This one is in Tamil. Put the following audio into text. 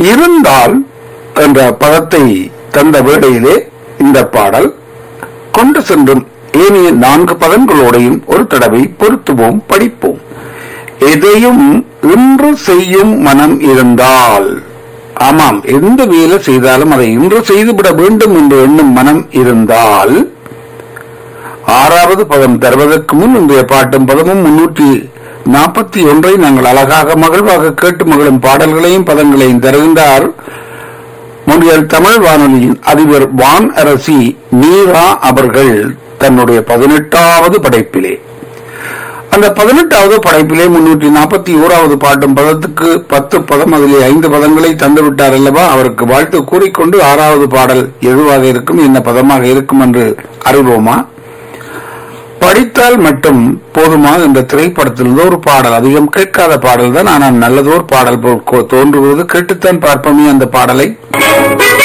இருந்தால் என்ற பதத்தை தந்த வேளையிலே இந்த பாடல் கொண்டு சென்றும் ஏனைய நான்கு பதங்களோடையும் ஒரு தடவை பொருத்துவோம் படிப்போம் எதையும் இன்று செய்யும் மனம் இருந்தால் ஆமாம் எந்த வேலை செய்தாலும் அதை இன்று செய்துவிட வேண்டும் என்று எண்ணும் மனம் இருந்தால் ஆறாவது பதம் தருவதற்கு முன் இன்றைய பாட்டும் பதமும் முன்னூற்றி நாற்பத்தி ஒன்றை நாங்கள் அழகாக மகிழ்வாக கேட்டு மகிழும் பாடல்களையும் பதங்களையும் தருகின்றார் முன்னியல் தமிழ் வானொலியின் அதிபர் வான் அரசி நீரா அவர்கள் தன்னுடைய பதினெட்டாவது படைப்பிலே அந்த பதினெட்டாவது படைப்பிலே முன்னூற்றி நாற்பத்தி ஓராவது பாட்டும் பதத்துக்கு பத்து பதம் அதிலே ஐந்து பதங்களை தந்து விட்டார் அல்லவா அவருக்கு வாழ்த்து கூறிக்கொண்டு ஆறாவது பாடல் எதுவாக இருக்கும் என்ன பதமாக இருக்கும் என்று அறிவோமா படித்தால் மட்டும் போதுமா என்ற திரைப்படத்திலிருந்து ஒரு பாடல் அதிகம் கேட்காத பாடல் தான் ஆனால் நல்லதோர் பாடல் போல் கோ- தோன்றுவது கேட்டுத்தான் பார்ப்போமே அந்த பாடலை